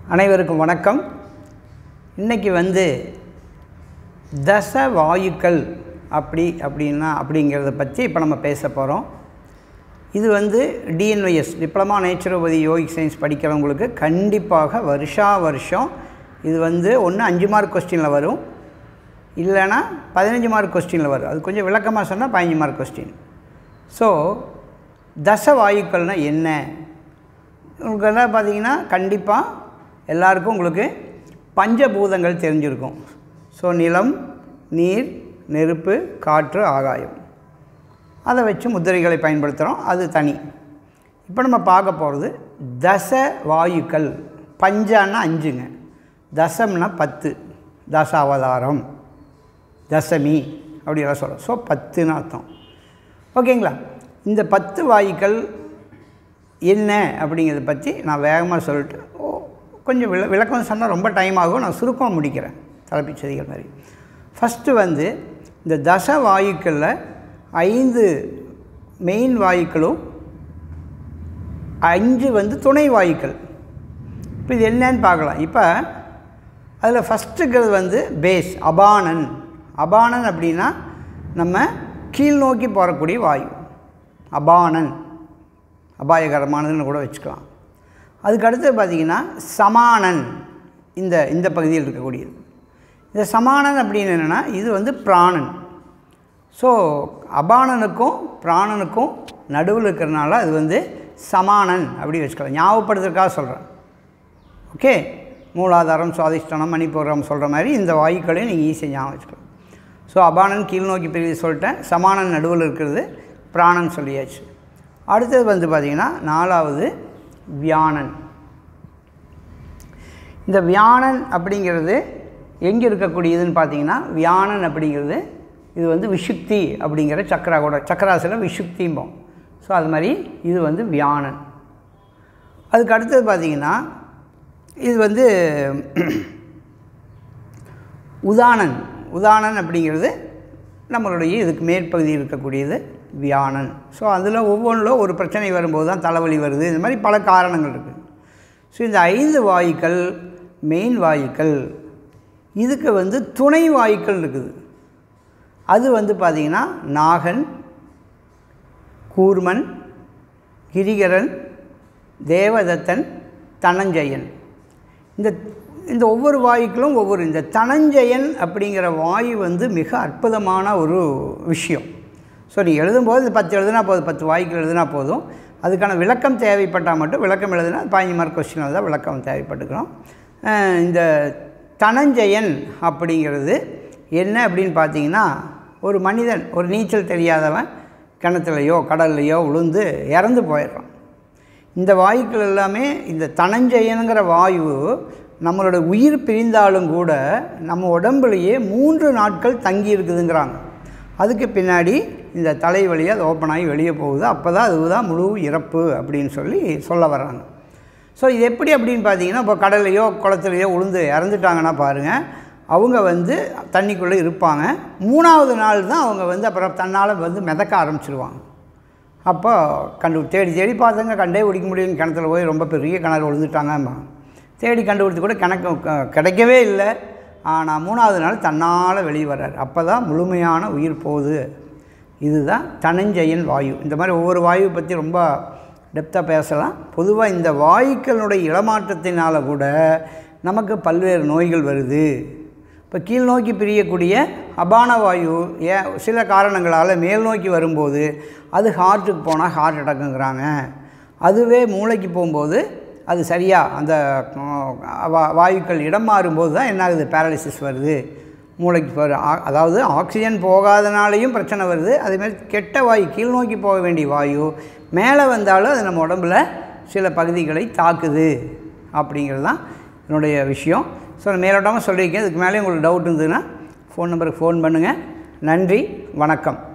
அனைவருக்கும் வணக்கம் இன்றைக்கி வந்து தச வாயுக்கள் அப்படி அப்படின்னா அப்படிங்கிறத பற்றி இப்போ நம்ம பேச போகிறோம் இது வந்து DNOS diploma naturopathy yogic science படிக்கிறவங்களுக்கு கண்டிப்பாக வருஷா வருஷம் இது வந்து ஒன்று அஞ்சு மார்க் கொஸ்டினில் வரும் இல்லைன்னா பதினஞ்சு மார்க் கொஸ்டினில் வரும் அது கொஞ்சம் விளக்கமாக சொன்னால் பதினஞ்சு மார்க் கொஸ்டின் ஸோ தச வாயுக்கள்னால் என்ன உங்களுக்கு எல்லாம் பார்த்தீங்கன்னா கண்டிப்பாக எல்லாருக்கும் உங்களுக்கு பஞ்சபூதங்கள் தெரிஞ்சிருக்கும் ஸோ நிலம் நீர் நெருப்பு காற்று ஆகாயம் அதை வச்சு முத்திரைகளை பயன்படுத்துகிறோம் அது தனி இப்போ நம்ம பார்க்க போகிறது தச வாயுக்கள் பஞ்சான்னா அஞ்சுங்க தசம்னா பத்து தச அவதாரம் தசமி அப்படியெல்லாம் சொல்கிறோம் ஸோ பத்துன்னு அர்த்தம் ஓகேங்களா இந்த பத்து வாயுக்கள் என்ன அப்படிங்கிறத பற்றி நான் வேகமாக சொல்லிட்டு ஓ கொஞ்சம் விள விளக்கம் சொன்னால் ரொம்ப டைம் ஆகும் நான் சுருக்கமாக முடிக்கிறேன் தலைப்புச் செய்திகள் மாதிரி ஃபஸ்ட்டு வந்து இந்த தச வாயுக்களில் ஐந்து மெயின் வாயுக்களும் அஞ்சு வந்து துணை வாயுக்கள் இப்போ இது என்னன்னு பார்க்கலாம் இப்போ அதில் ஃபஸ்ட்டுக்கிறது வந்து பேஸ் அபானன் அபானன் அப்படின்னா நம்ம கீழ் நோக்கி போகக்கூடிய வாயு அபானன் அபாயகரமானதுன்னு கூட வச்சுக்கலாம் அதுக்கு அடுத்து பார்த்திங்கன்னா சமானன் இந்த இந்த பகுதியில் இருக்கக்கூடியது இந்த சமானன் அப்படின்னு என்னென்னா இது வந்து பிராணன் ஸோ அபானனுக்கும் பிராணனுக்கும் நடுவில் இருக்கிறனால அது வந்து சமானன் அப்படி வச்சுக்கலாம் ஞாபகப்படுத்துறதுக்காக சொல்கிறேன் ஓகே மூலாதாரம் சுவாதிஷ்டானம் மணிப்பூரம் சொல்கிற மாதிரி இந்த வாயுக்களையும் நீங்கள் ஈஸியாக ஞாபகம் வச்சுக்கலாம் ஸோ அபானன் கீழ் நோக்கி பிரிவு சொல்லிட்டேன் சமானன் நடுவில் இருக்கிறது பிராணன் சொல்லியாச்சு அடுத்தது வந்து பார்த்திங்கன்னா நாலாவது வியானன் இந்த வியானன் அப்படிங்கிறது எங்கே இருக்கக்கூடியதுன்னு பார்த்தீங்கன்னா வியானன் அப்படிங்கிறது இது வந்து விஷுக்தி அப்படிங்கிற சக்கரா கூட சக்கராசில் விஷுக்திம்போம் ஸோ அது மாதிரி இது வந்து வியானன் அதுக்கு அடுத்தது பார்த்திங்கன்னா இது வந்து உதானன் உதானன் அப்படிங்கிறது நம்மளுடைய இதுக்கு மேற்பகுதியில் இருக்கக்கூடியது வியானன் ஸோ அதில் ஒவ்வொன்றில் ஒரு பிரச்சனை வரும்போது தான் தலைவலி வருது இந்த மாதிரி பல காரணங்கள் இருக்குது ஸோ இந்த ஐந்து வாயுக்கள் மெயின் வாயுக்கள் இதுக்கு வந்து துணை வாயுக்கள் இருக்குது அது வந்து பார்த்திங்கன்னா நாகன் கூர்மன் கிரிகரன் தேவதத்தன் தனஞ்சயன் இந்த இந்த ஒவ்வொரு வாயுக்களும் ஒவ்வொரு இந்த தனஞ்சயன் அப்படிங்கிற வாயு வந்து மிக அற்புதமான ஒரு விஷயம் ஸோ நீ எழுதும்போது இந்த பத்து எழுதுனா போதும் பத்து வாயுக்கள் எழுதுனா போதும் அதுக்கான விளக்கம் தேவைப்பட்டால் மட்டும் விளக்கம் எழுதுனா பதினஞ்சு மார்க் கொஸ்டின் தான் விளக்கம் தேவைப்பட்டுக்கிறோம் இந்த தனஞ்சயன் அப்படிங்கிறது என்ன அப்படின்னு பார்த்தீங்கன்னா ஒரு மனிதன் ஒரு நீச்சல் தெரியாதவன் கிணத்துலையோ கடல்லையோ விழுந்து இறந்து போயிடுறான் இந்த வாயுக்கள் எல்லாமே இந்த தனஞ்சயனுங்கிற வாயு நம்மளோட உயிர் பிரிந்தாலும் கூட நம்ம உடம்புலையே மூன்று நாட்கள் தங்கி இருக்குதுங்கிறாங்க அதுக்கு பின்னாடி இந்த தலைவலியை அது ஓப்பன் ஆகி வெளியே போகுது அப்போ தான் அதுதான் முழு இறப்பு அப்படின்னு சொல்லி சொல்ல வர்றாங்க ஸோ இது எப்படி அப்படின்னு பார்த்தீங்கன்னா இப்போ கடல்லையோ குளத்துலையோ உளுந்து இறந்துட்டாங்கன்னா பாருங்கள் அவங்க வந்து தண்ணிக்குள்ளே இருப்பாங்க மூணாவது நாள் தான் அவங்க வந்து அப்புறம் தன்னால் வந்து மிதக்க ஆரம்பிச்சிருவாங்க அப்போ கண்டு தேடி தேடி பார்த்தவங்க கண்டே பிடிக்க முடியும் கிணத்துல போய் ரொம்ப பெரிய கிணறு விழுந்துட்டாங்கம்மா தேடி கண்டுபிடித்து கூட கணக்கு கிடைக்கவே இல்லை ஆனால் மூணாவது நாள் தன்னால் வெளியே வர்றார் அப்போ தான் முழுமையான உயிர் போகுது இதுதான் தனஞ்சயன் வாயு இந்த மாதிரி ஒவ்வொரு வாயுவை பற்றி ரொம்ப டெப்த்தாக பேசலாம் பொதுவாக இந்த வாயுக்களுடைய இடமாற்றத்தினால் கூட நமக்கு பல்வேறு நோய்கள் வருது இப்போ கீழ் நோக்கி பிரியக்கூடிய அபான வாயு ஏ சில காரணங்களால் மேல் நோக்கி வரும்போது அது ஹார்ட்டுக்கு போனால் ஹார்ட் அட்டாக்குங்கிறாங்க அதுவே மூளைக்கு போகும்போது அது சரியாக அந்த வாயுக்கள் இடம் மாறும்போது தான் என்ன ஆகுது பேரலிசிஸ் வருது மூளைக்கு போகிற அதாவது ஆக்சிஜன் போகாதனாலையும் பிரச்சனை வருது அதேமாதிரி கெட்ட வாயு கீழ் நோக்கி போக வேண்டிய வாயு மேலே வந்தாலும் அது நம்ம உடம்புல சில பகுதிகளை தாக்குது அப்படிங்கிறது தான் என்னுடைய விஷயம் ஸோ நான் மேலோட்டமாக சொல்லியிருக்கேன் இதுக்கு மேலே உங்களுக்கு டவுட் இருந்ததுன்னா ஃபோன் நம்பருக்கு ஃபோன் பண்ணுங்கள் நன்றி வணக்கம்